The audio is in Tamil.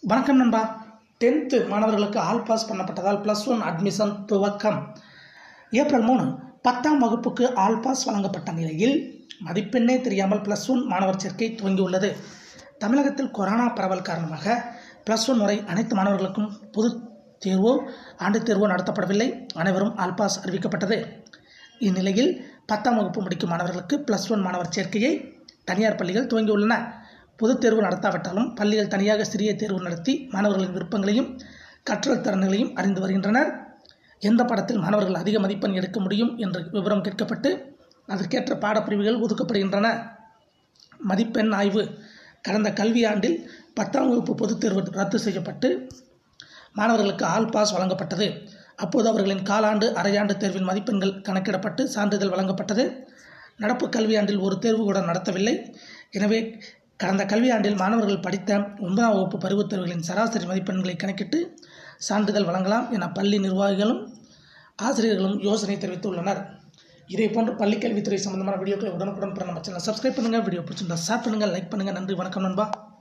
வணக்கம் நண்பா டென்த்து மாணவர்களுக்கு ஆல் பாஸ் பண்ணப்பட்டதால் ப்ளஸ் ஒன் அட்மிஷன் துவக்கம் ஏப்ரல் மூணு பத்தாம் வகுப்புக்கு ஆல் பாஸ் வழங்கப்பட்ட நிலையில் மதிப்பெண்ணே தெரியாமல் ப்ளஸ் ஒன் மாணவர் சேர்க்கை துவங்கியுள்ளது தமிழகத்தில் கொரோனா பரவல் காரணமாக ப்ளஸ் ஒன் வரை அனைத்து மாணவர்களுக்கும் பொது தேர்வோ ஆண்டுத் தேர்வோ நடத்தப்படவில்லை அனைவரும் ஆல் பாஸ் அறிவிக்கப்பட்டது இந்நிலையில் பத்தாம் வகுப்பு முடிக்கும் மாணவர்களுக்கு ப்ளஸ் ஒன் மாணவர் சேர்க்கையை தனியார் பள்ளிகள் துவங்கியுள்ளன பொதுத் தேர்வு நடத்தாவிட்டாலும் பள்ளிகள் தனியாக சிறிய தேர்வு நடத்தி மாணவர்களின் விருப்பங்களையும் கற்றல் திறன்களையும் அறிந்து வருகின்றனர் எந்த பாடத்தில் மாணவர்கள் அதிக மதிப்பெண் எடுக்க முடியும் என்ற விவரம் கேட்கப்பட்டு அதற்கேற்ற பாடப்பிரிவுகள் ஒதுக்கப்படுகின்றன மதிப்பெண் ஆய்வு கடந்த கல்வியாண்டில் பத்தாம் வகுப்பு பொதுத் தேர்வு ரத்து செய்யப்பட்டு மாணவர்களுக்கு ஆல் பாஸ் வழங்கப்பட்டது அப்போது அவர்களின் காலாண்டு அரையாண்டு தேர்வின் மதிப்பெண்கள் கணக்கிடப்பட்டு சான்றிதழ் வழங்கப்பட்டது நடப்பு கல்வியாண்டில் ஒரு தேர்வு கூட நடத்தவில்லை எனவே கடந்த கல்வியாண்டில் மாணவர்கள் படித்த ஒன்பதாம் வகுப்பு பருவத் தேர்வுகளின் சராசரி மதிப்பெண்களை கணக்கிட்டு சான்றிதழ் வழங்கலாம் என பள்ளி நிர்வாகிகளும் ஆசிரியர்களும் யோசனை தெரிவித்துள்ளனர் இதே போன்று பள்ளிக்கல்வித்துறை சம்பந்தமான வீடியோக்களை உடனுக்குடன் பெற நம்ம சேனல் சப்ஸ்கிரைப் பண்ணுங்கள் வீடியோ பிடிச்சிருந்தா ஷேர் பண்ணுங்கள் லைக் பண்ணுங்கள் நன்றி வணக்கம் நண்பா